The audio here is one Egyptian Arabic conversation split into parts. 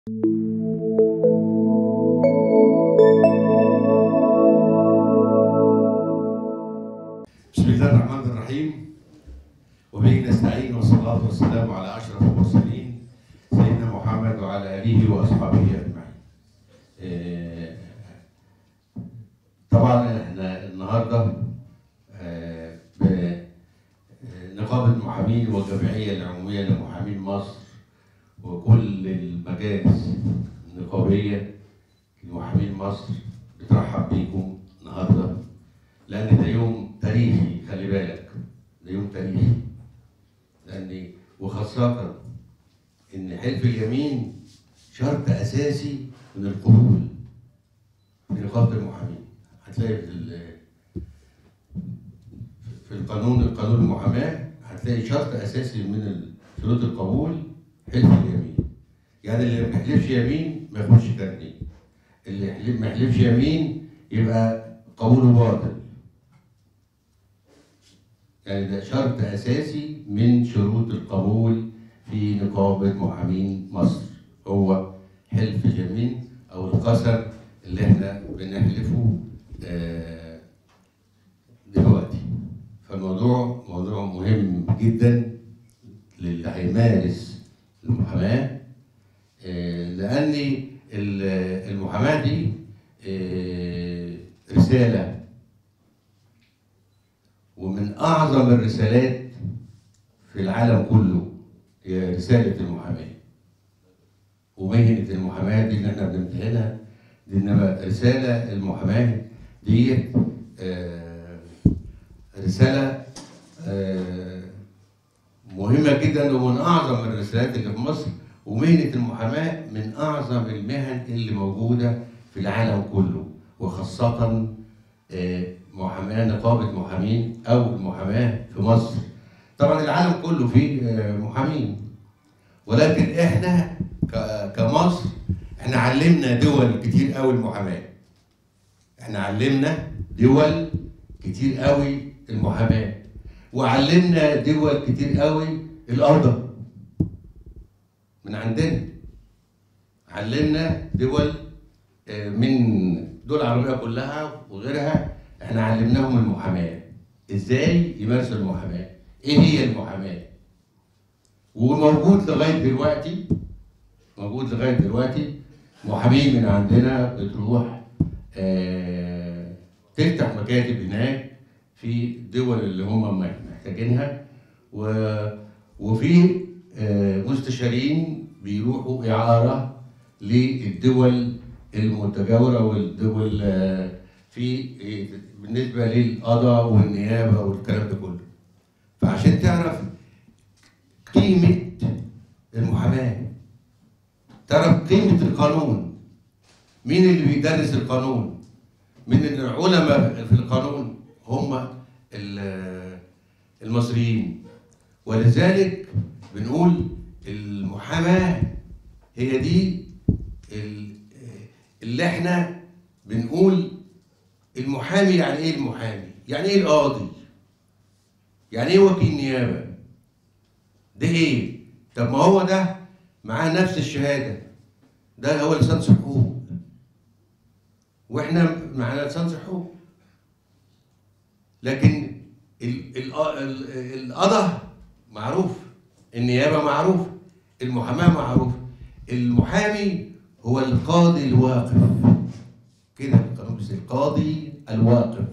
بسم الله الرحمن الرحيم وبه نستعين والصلاة والسلام على أشرف المرسلين سيدنا محمد وعلى آله وأصحابه أجمعين. آه، طبعا احنا النهارده آه، بنقابة المحامين والجمعية العمومية لمحامين مصر وكل المجالس النقابية لمحامين مصر بترحب بيكم النهارده لان ده يوم تاريخي خلي بالك ده يوم تاريخي لان وخاصة ان حلف اليمين شرط اساسي من القبول في نقابة المحامين هتلاقي في ال- في القانون القانون المحاماة هتلاقي شرط اساسي من شروط القبول حلف اليمين يعني اللي ما يحلفش يمين ما ياخدش كارنيه اللي يحلف- ما يحلفش يمين يبقى قوله باطل يعني ده شرط اساسي من شروط القبول في نقابه محامين مصر هو حلف اليمين او القسم اللي احنا بنحلفه آه، دلوقتي فالموضوع موضوع مهم جدا للي هيمارس المحاماه آه، لان ال- المحاماه دي آه، رساله ومن أعظم الرسالات في العالم كله هي رسالة المحاماة ومهنة المحاماة دي اللي احنا بنمتهنها دي انما رسالة المحاماة دي آه، رسالة آه، مهمة جدا ومن أعظم الرسالات اللي في مصر ومهنة المحاماة من أعظم المهن اللي موجودة في العالم كله وخاصة آه، محاماه نقابه محامين او المحاماه في مصر طبعا العالم كله فيه آه، محامين ولكن احنا ك- كمصر احنا علمنا دول كتير قوي المحاماه احنا علمنا دول كتير قوي المحاماه وعلمنا دول كتير قوي القضاء من عندنا علمنا دول آه، من دول العربيه كلها وغيرها احنا علمناهم المحاماه ازاي يمارسوا المحاماه ايه هي المحاماه وموجود لغايه دلوقتي موجود لغايه دلوقتي محامين من عندنا بتروح آه تفتح مكاتب هناك في الدول اللي هم محتاجينها و وفي آه مستشارين بيروحوا اعاره للدول المتجاوره والدول آه، في آه، بالنسبه للقضاء والنيابه والكلام ده كله فعشان تعرف قيمه المحاماه تعرف قيمه القانون مين اللي بيدرس القانون من العلماء في القانون هم ال- المصريين ولذلك بنقول المحاماه هي دي ال- اللي احنا بنقول المحامي يعني ايه المحامي؟ يعني ايه القاضي؟ يعني ايه وكيل نيابه؟ ده ايه؟ طب ما هو ده معاه نفس الشهاده ده هو لسان حقوق واحنا معانا لسان حقوق لكن ال- ال- ال- القضاء معروف النيابه معروف المحاماه معروف المحامي هو القاضي الواقف كده القانون بيقول القاضي الواقف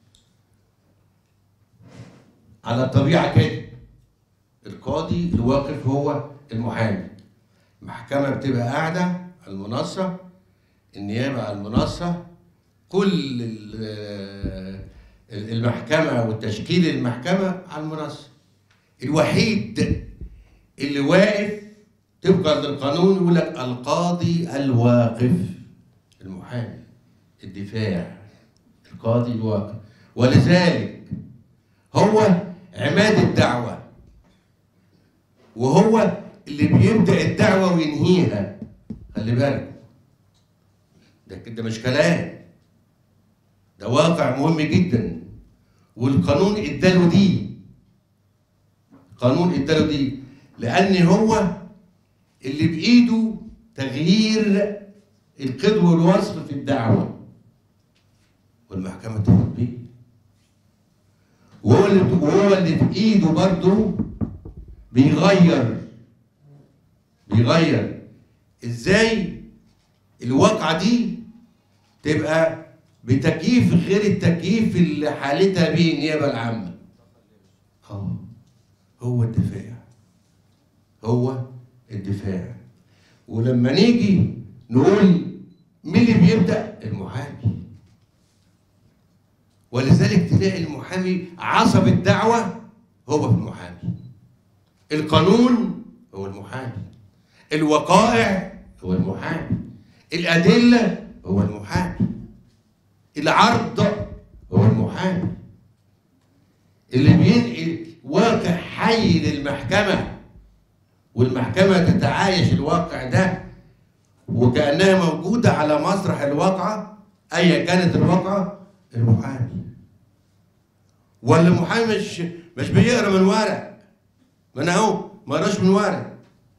على الطبيعه كده القاضي الواقف هو المحامي المحكمه بتبقى قاعده على المنصه النيابه على المنصه كل ال- المحكمه والتشكيل المحكمه على المنصه الوحيد اللي واقف طبقا للقانون يقول لك القاضي الواقف المحامي الدفاع القاضي الواقف ولذلك هو عماد الدعوة وهو اللي بيبدأ الدعوة وينهيها خلي بالك ده كده مش كلام ده واقع مهم جدا والقانون اداله دي قانون اداله دي لان هو اللي بايده تغيير القدو والوصف في الدعوة والمحكمة تاخد بيه وهو اللي وهو اللي في ايده برضه بيغير بيغير ازاي الواقعة دي تبقى بتكييف غير التكييف اللي حالتها به النيابة العامة اه هو الدفاع هو الدفاع ولما نيجي نقول مين اللي بيبدأ المحامي ولذلك تلاقي المحامي عصب الدعوة هو المحامي القانون هو المحامي الوقائع هو المحامي الأدلة هو المحامي العرض هو المحامي اللي بينقل واقع حي للمحكمة والمحكمة تتعايش الواقع ده وكأنها موجودة على مسرح الواقعة أيا كانت الواقعة المحامي ولا المحامي مش مش بيقرا من ورق ما انا اهو ما قراش من ورق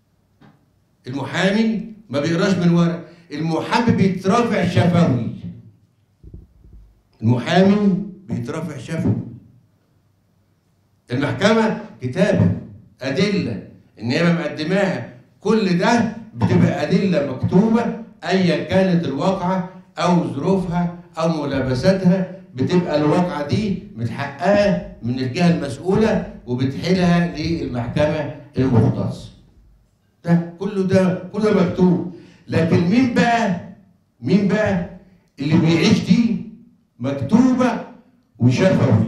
المحامي ما بيقراش من ورق المحامي بيترافع شفوي المحامي بيترافع شفوي المحكمة كتابة أدلة النيابة مقدماها كل ده بتبقى أدلة مكتوبة أيا كانت الواقعة أو ظروفها أو ملابساتها بتبقى الواقعة دي متحققة من الجهة المسؤولة وبتحيلها للمحكمة المختصة. ده كله ده كله مكتوب لكن مين بقى مين بقى اللي بيعيش دي مكتوبة وشفوي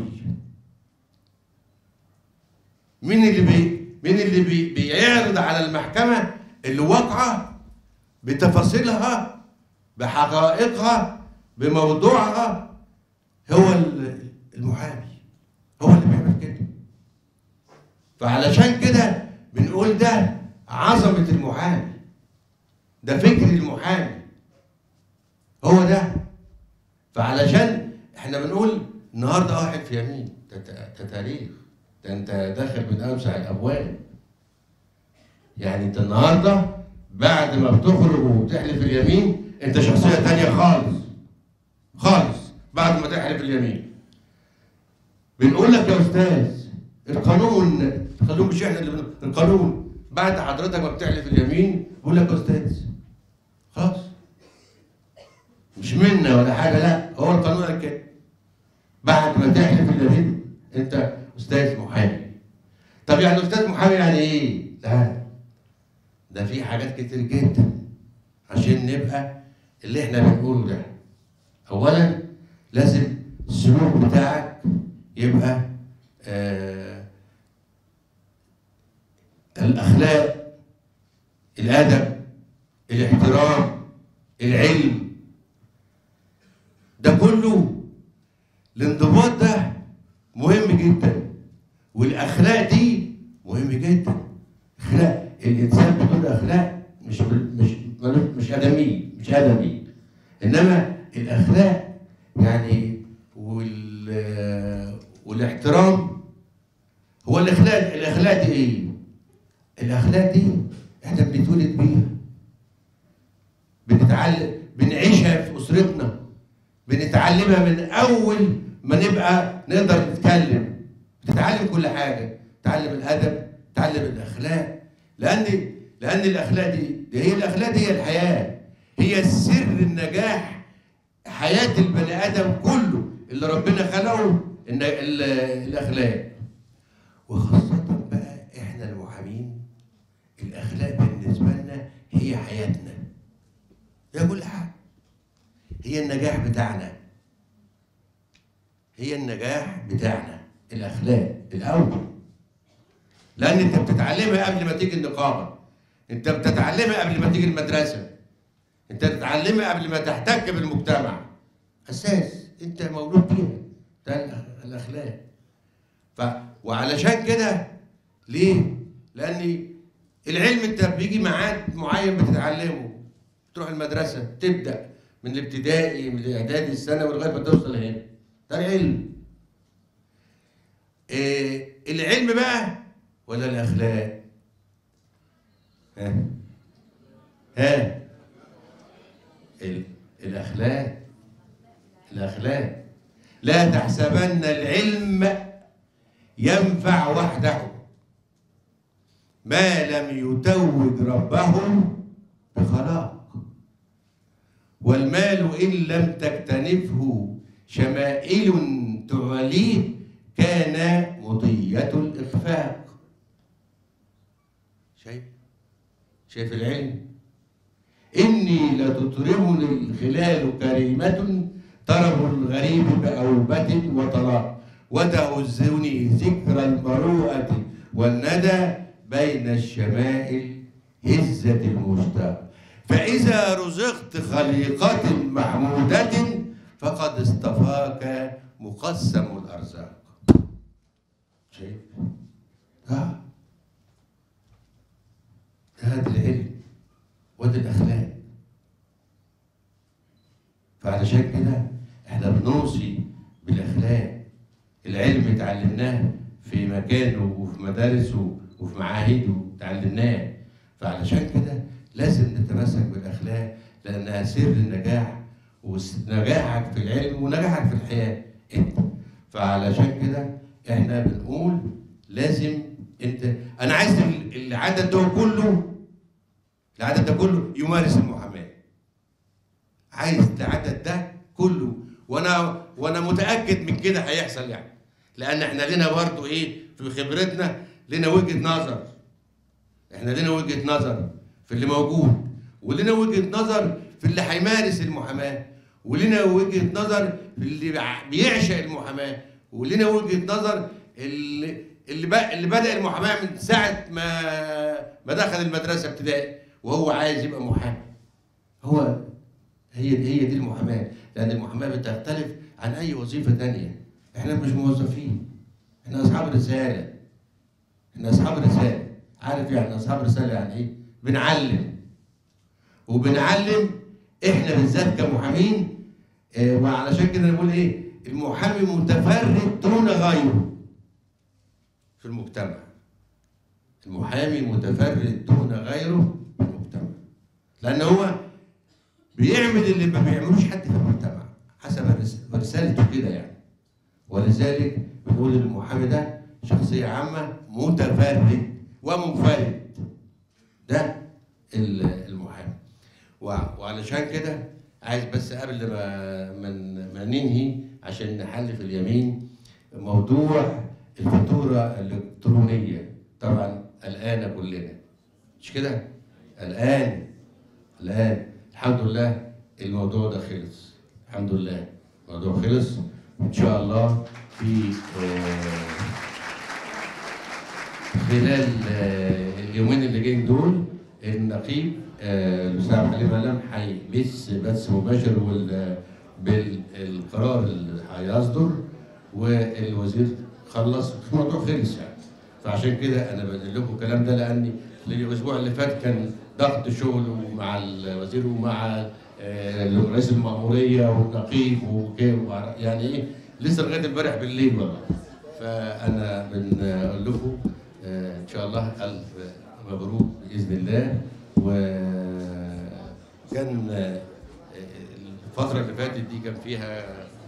مين اللي بي مين اللي بي بيعرض على المحكمة الواقعة بتفاصيلها بحقائقها بموضوعها هو المحامي هو اللي بيعمل كده فعلشان كده بنقول ده عظمة المحامي ده فكر المحامي هو ده فعلشان احنا بنقول النهارده واحد في يمين ده تاريخ ده انت داخل من اوسع الابواب يعني انت النهارده بعد ما بتخرج وبتحلف اليمين انت شخصيه تانية خالص خالص بعد ما تحلف اليمين بنقول لك يا استاذ القانون القانون مش احنا اللي بنقول القانون بعد حضرتك ما بتحلف اليمين بقول لك يا استاذ خلاص مش منا ولا حاجه لا هو القانون قال كده بعد ما تحلف اليمين انت استاذ محامي طب يعني استاذ محامي يعني ايه؟ لا ده في حاجات كتير جدا عشان نبقى اللي احنا بنقوله ده اولا لازم السلوك بتاعك يبقى آه الاخلاق الادب الاحترام العلم ده كله الانضباط ده مهم جدا والاخلاق دي مهم جدا اخلاق الانسان بدون اخلاق مش مش مش ادمي مش ادمي انما الاخلاق يعني وال والاحترام هو الاخلاق الاخلاق دي ايه؟ الاخلاق دي احنا بنتولد بيها بنتعلم بنعيشها في اسرتنا بنتعلمها من اول ما نبقى نقدر نتكلم بتتعلم كل حاجه تتعلم الادب تتعلم الاخلاق لان لان الاخلاق دي, دي هي الاخلاق دي هي الحياه هي سر النجاح حياه البني ادم كله اللي ربنا خلقه إن الاخلاق وخاصه بقى احنا المحامين الاخلاق بالنسبه لنا هي حياتنا هي كل حاجه هي النجاح بتاعنا هي النجاح بتاعنا الاخلاق الاول لان انت بتتعلمها قبل ما تيجي النقابه انت بتتعلمها قبل ما تيجي المدرسه انت بتتعلمها قبل ما تحتك بالمجتمع اساس انت مولود بيها ده الاخلاق ف وعلشان كده ليه لان العلم انت بيجي ميعاد معين بتتعلمه تروح المدرسه تبدا من الابتدائي من الاعدادي الثانوي لغايه ما توصل هنا ده العلم إيه العلم بقى ولا الاخلاق ها ها ال- الاخلاق الاخلاق لا تحسبن العلم ينفع وحده ما لم يتوج ربه بخلاق والمال إن لم تكتنفه شمائل تعليه كان مطية الإخفاق شايف شايف العلم إني لتطربني الخلال كريمة طرب الغريب بأوبة وطلاق وتهزني ذكر المروءة والندى بين الشمائل هزة المشتاق فإذا رزقت خليقة محمودة فقد اصطفاك مقسم الأرزاق شايف؟ آه هذا العلم وده الأخلاق فعلشان كده احنا بنوصي بالأخلاق العلم اتعلمناه في مكانه وفي مدارسه وفي معاهده اتعلمناه فعلشان كده لازم نتمسك بالاخلاق لانها سر النجاح ونجاحك في العلم ونجاحك في الحياه انت فعلشان كده احنا بنقول لازم انت انا عايز ال- العدد ده كله العدد ده كله يمارس المحاماه عايز العدد ده كله وانا وانا متاكد من كده هيحصل يعني لان احنا لنا برضه ايه في خبرتنا لنا وجهه نظر احنا لنا وجهه نظر في اللي موجود ولنا وجهه نظر في اللي هيمارس المحاماه ولنا وجهه نظر في اللي بع- بيعشق المحاماه ولنا وجهه نظر اللي اللي, بق- اللي بدا المحاماه من ساعه ما ما دخل المدرسه ابتدائي وهو عايز يبقى محامي هو هي هي دي المحاماه لان المحاماه بتختلف عن اي وظيفه تانية احنا مش موظفين احنا اصحاب رساله احنا اصحاب رساله عارف يعني اصحاب رساله يعني ايه بنعلم وبنعلم احنا بالذات كمحامين اه وعلشان كده نقول ايه المحامي متفرد دون غيره في المجتمع المحامي متفرد دون غيره في المجتمع لان هو بيعمل اللي ما بيعملوش حد في المجتمع حسب الرس- رسالته كده يعني ولذلك بنقول المحامي ده شخصية عامة متفرد ومنفرد ده ال- المحامي وع- وعلشان كده عايز بس قبل ما من ما ننهي عشان نحل في اليمين موضوع الفاتورة الإلكترونية طبعا قلقانة كلنا مش كده؟ الآن الآن الحمد لله الموضوع ده خلص الحمد لله الموضوع خلص وإن شاء الله في آه، خلال آه، اليومين اللي جايين دول النقيب آه، الاستاذ عبد الحليم علام هيبث بث مباشر وال- بالقرار اللي هيصدر والوزير خلص الموضوع خلص يعني فعشان كده انا بنقل لكم الكلام ده لاني الاسبوع اللي فات كان ضغط شغل مع الوزير ومع آه، رئيس المأمورية والنقيب وكده وعر- يعني ايه لسه لغايه امبارح بالليل والله فانا بنقول لكم آه، ان شاء الله الف مبروك باذن الله وكان آه، الفتره اللي فاتت دي كان فيها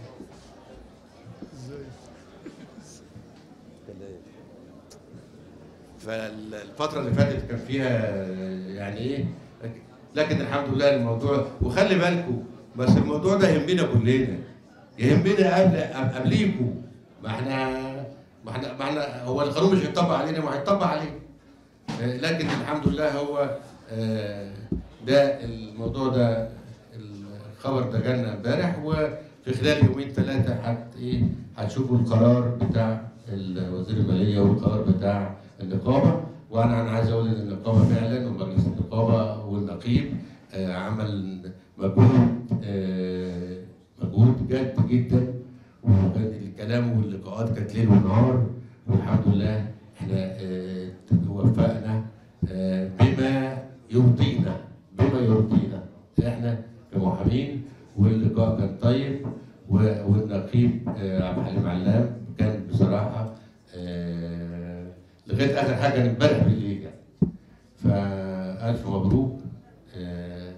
فالفترة اللي فاتت كان فيها يعني ايه لكن الحمد لله الموضوع وخلي بالكم بس الموضوع ده يهمنا كلنا يهمنا قبل قبليكم ما احنا ما احنا ما احنا هو القانون مش هيطبق علينا ما هيطبق علينا آه، لكن الحمد لله هو آه، ده الموضوع ده الخبر ده جالنا امبارح وفي خلال يومين ثلاثه هت ايه هتشوفوا القرار بتاع وزير الماليه والقرار بتاع النقابه وانا انا عايز اقول ان النقابه فعلا ومجلس النقابه والنقيب آه، عمل مجهود آه، مجهود جد جدا وكان الكلام واللقاءات كانت ليل ونهار والحمد لله احنا آه، وفقنا آه، بما يرضينا بما يرضينا احنا كمحامين واللقاء كان طيب و- والنقيب آه، عبد الحليم علام كان بصراحه آه، لغايه اخر حاجه امبارح بالليل يعني فالف مبروك آه،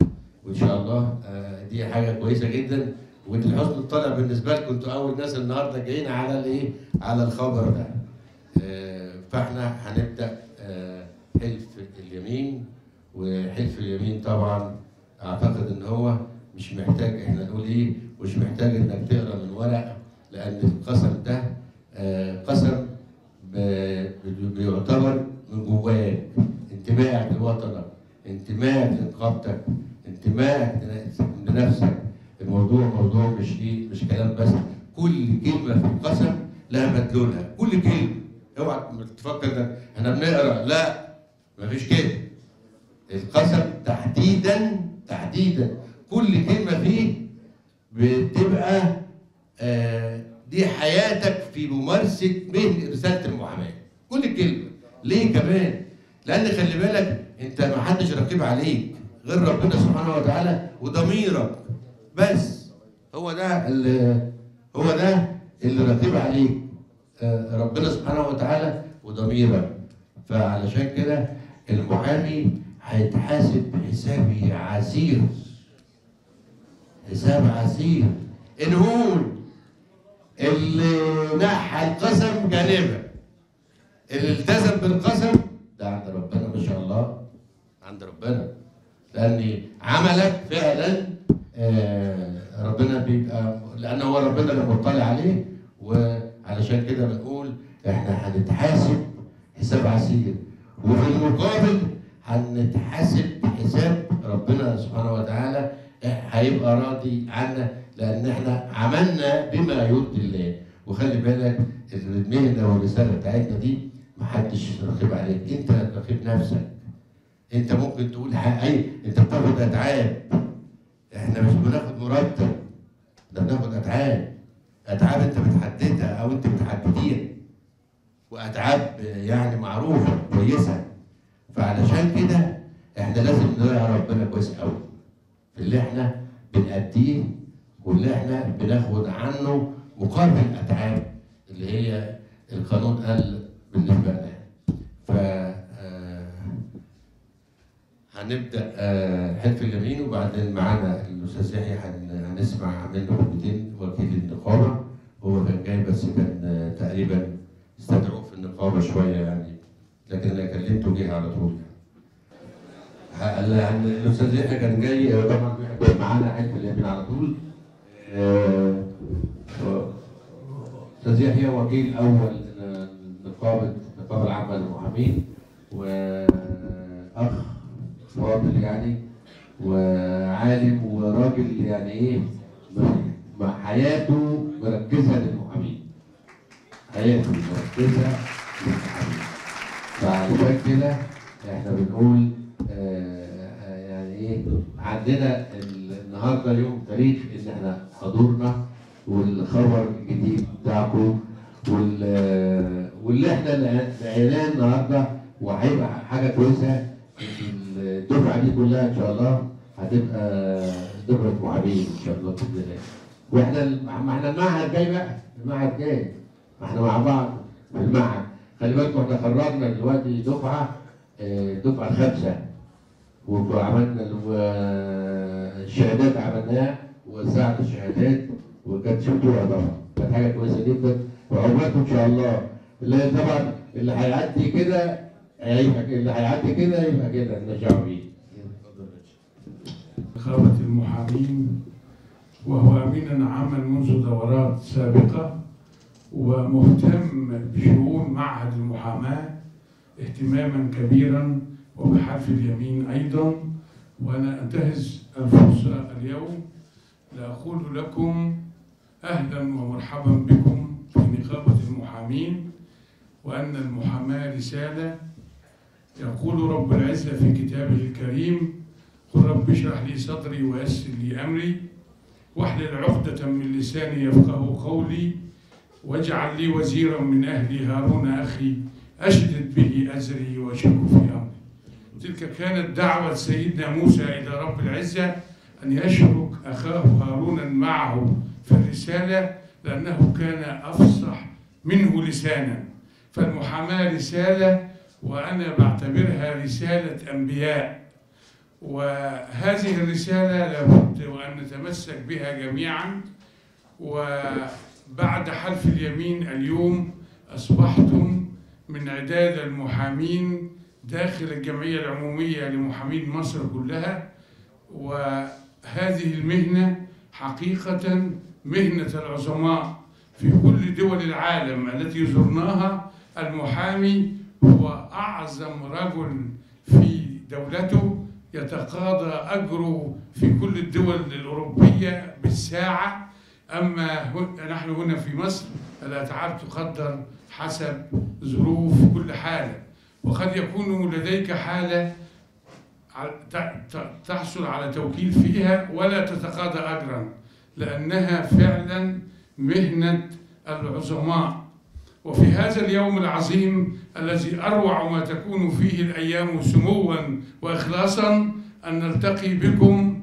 وان شاء الله آه، دي حاجه كويسه جدا ودي لحسن الطلع بالنسبه لكم انتوا اول ناس النهارده جايين على الايه على الخبر ده آه، فاحنا هنبدا آه، حلف اليمين وحلف اليمين طبعا اعتقد ان هو مش محتاج احنا نقول ايه مش محتاج انك تقرا من ورق لان القسم ده آه، قسم ب- بيعتبر من جواك انتمائك لوطنك انتمائك لنقابتك انتمائك لنفسك الموضوع موضوع مش ايه مش كلام بس كل كلمه في القسم لها مدلولها كل كلمه اوعى تفكر انك احنا بنقرا لا مفيش كده القسم تحديدا تحديدا كل كلمه فيه بتبقى آه دي حياتك في ممارسه مهنه رساله المحاماه كل كلمه ليه كمان لان خلي بالك انت ما حدش رقيب عليك غير ربنا سبحانه وتعالى وضميرك بس هو ده اللي هو ده اللي رقيب عليك آه، ربنا سبحانه وتعالى وضميرك فعلشان كده المحامي هيتحاسب حساب عسير حساب عسير نقول اللي نحى القسم جانبا اللي التزم بالقسم ده عند ربنا ما شاء الله عند ربنا لان عملك فعلا آه، ربنا بيبقى لان هو ربنا اللي مطلع عليه وعلشان كده بنقول احنا هنتحاسب حساب عسير وفي المقابل هنتحاسب حساب ربنا سبحانه وتعالى هيبقى راضي عنا لان احنا عملنا بما يرضي الله وخلي بالك المهنه والرساله بتاعتنا دي محدش رقيب عليك انت رقيب نفسك انت ممكن تقول ح- اي انت بتاخد اتعاب احنا مش بناخد مرتب ده بناخد اتعاب اتعاب انت بتحددها او انت بتحدديها واتعاب يعني معروفه كويسه فعلشان كده احنا لازم نراعي ربنا كويس قوي في اللي احنا بنأديه واللي احنا بناخد عنه مقابل الاتعاب اللي هي القانون قال بالنسبه لنا ف آه، هنبدا آه، حلف اليمين وبعدين معانا الاستاذ يحيى هن- هنسمع منه كلمتين وكيل النقابه هو كان جاي بس كان آه، تقريبا استدعوه في النقابه شويه يعني لكن انا كلمته جه على طول ه- ال- ال- الاستاذ يحيى كان جاي آه، طبعا بيحضر معانا حلف اليمين على طول آه، آه، استاذ يحيى وكيل اول آه، نقابه النقابه العامه للمحامين واخ فاضل يعني وعالم وراجل يعني ايه م- مع حياته مركزه للمحامين حياته مركزه للمحامين فعشان كده احنا بنقول آه، آه، يعني ايه عندنا ال- النهارده يوم تاريخ ان احنا حضورنا والخبر الجديد بتاعكم وال واللي احنا لقيناه النهارده وهيبقى حاجه كويسه إن الدفعه دي كلها ان شاء الله هتبقى دفعه محامين ان شاء الله باذن الله واحنا ال- ما احنا المعهد جاي بقى المعهد جاي ما احنا مع بعض في المعهد خلي بالكم احنا خرجنا دلوقتي دفعه آه، دفعه خمسه وعملنا ال- الشهادات عملناها ووزعنا الشهادات وكانت شفتوها طبعا كانت حاجه كويسه جدا وعقبالكم ان شاء الله اللي طبعا اللي هيعدي كده هيبقى كده، اللي هيعدي كده يبقى كده نرجع بيه نقابة المحامين وهو أمين عاما منذ دورات سابقة ومهتم بشؤون معهد المحاماة اهتماما كبيرا وبحرف اليمين أيضا وأنا أنتهز الفرصة اليوم لأقول لكم أهلا ومرحبا بكم في نقابة المحامين وأن المحاماة رسالة يقول رب العزة في كتابه الكريم قل رب اشرح لي صدري ويسر لي امري واحلل عقدة من لساني يفقه قولي واجعل لي وزيرا من اهلي هارون اخي اشدد به ازري واشركه في امري. تلك كانت دعوة سيدنا موسى الى رب العزة ان يشرك اخاه هارون معه في الرسالة لانه كان افصح منه لسانا. فالمحاماة رسالة وانا بعتبرها رسالة انبياء وهذه الرسالة لابد وأن نتمسك بها جميعا وبعد حلف اليمين اليوم أصبحتم من عداد المحامين داخل الجمعية العمومية لمحامين مصر كلها وهذه المهنة حقيقة مهنة العظماء في كل دول العالم التي زرناها المحامي هو أعظم رجل في دولته يتقاضى أجره في كل الدول الأوروبية بالساعة أما نحن هنا في مصر الأتعاب تقدر حسب ظروف كل حالة وقد يكون لديك حالة تحصل على توكيل فيها ولا تتقاضى أجرا لأنها فعلا مهنة العظماء وفي هذا اليوم العظيم الذي أروع ما تكون فيه الأيام سموا وإخلاصا أن نلتقي بكم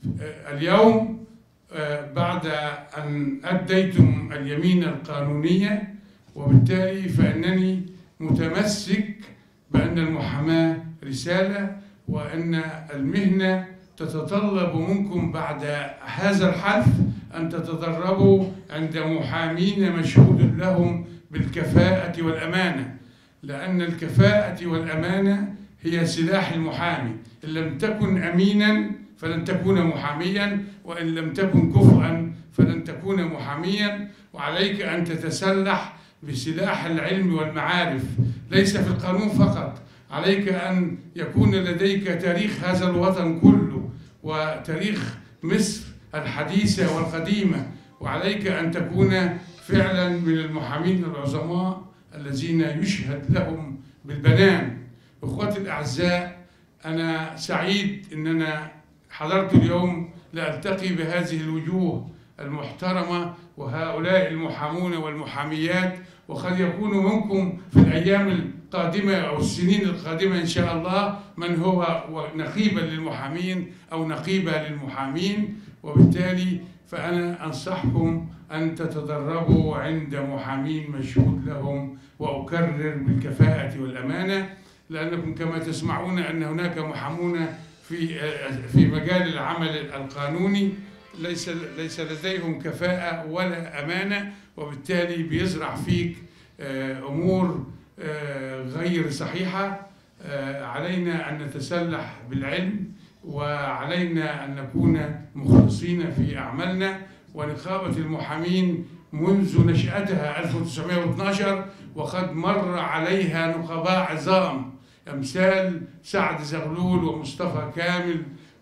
اليوم بعد أن أديتم اليمين القانونية وبالتالي فإنني متمسك بأن المحاماة رسالة وأن المهنة تتطلب منكم بعد هذا الحلف أن تتدربوا عند محامين مشهود لهم بالكفاءة والأمانة لأن الكفاءة والأمانة هي سلاح المحامي إن لم تكن أمينا فلن تكون محاميا وإن لم تكن كفءا فلن تكون محاميا وعليك أن تتسلح بسلاح العلم والمعارف ليس في القانون فقط عليك أن يكون لديك تاريخ هذا الوطن كله وتاريخ مصر الحديثة والقديمة وعليك أن تكون فعلا من المحامين العظماء الذين يشهد لهم بالبنان اخوتي الاعزاء انا سعيد ان انا حضرت اليوم لالتقي بهذه الوجوه المحترمه وهؤلاء المحامون والمحاميات وقد يكون منكم في الايام القادمه او السنين القادمه ان شاء الله من هو نقيبا للمحامين او نقيبه للمحامين وبالتالي فأنا أنصحكم أن تتدربوا عند محامين مشهود لهم وأكرر بالكفاءة والأمانة لأنكم كما تسمعون أن هناك محامون في في مجال العمل القانوني ليس ليس لديهم كفاءة ولا أمانة وبالتالي بيزرع فيك أمور غير صحيحة علينا أن نتسلح بالعلم وعلينا أن نكون مخلصين في أعمالنا ونقابة المحامين منذ نشأتها 1912 وقد مر عليها نقباء عظام أمثال سعد زغلول ومصطفى كامل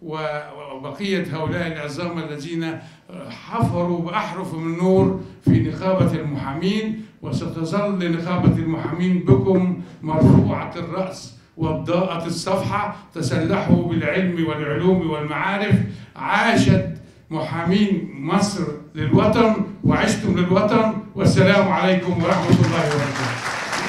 وبقية هؤلاء العظام الذين حفروا بأحرف من نور في نقابة المحامين وستظل نقابة المحامين بكم مرفوعة الرأس وضاءت الصفحة تسلحوا بالعلم والعلوم والمعارف عاشت محامين مصر للوطن وعشتم للوطن والسلام عليكم ورحمة الله وبركاته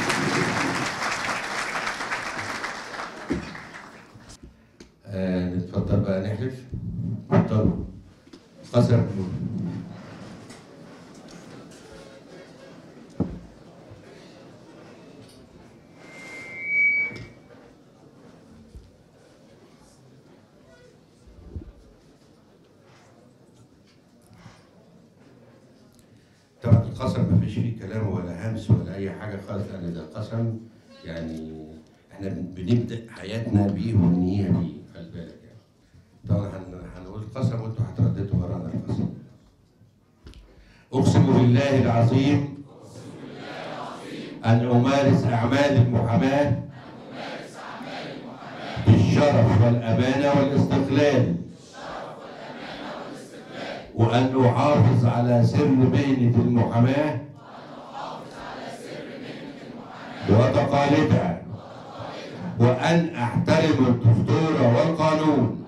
آه نتفضل بقى نحلف اتفضلوا قسم طبعا القسم ما فيش فيه كلام ولا همس ولا اي حاجه خالص لان ده قسم يعني احنا بن- بنبدا حياتنا بيه وننهيها بيه خلي بالك يعني طبعا هن- هنقول قسم وانتوا هترددوا ورانا القسم اقسم بالله العظيم ان امارس اعمال المحاماه بالشرف والامانه والاستقلال وأن أحافظ على سر مهنة المحاماة وتقاليدها وأن أحترم الدستور والقانون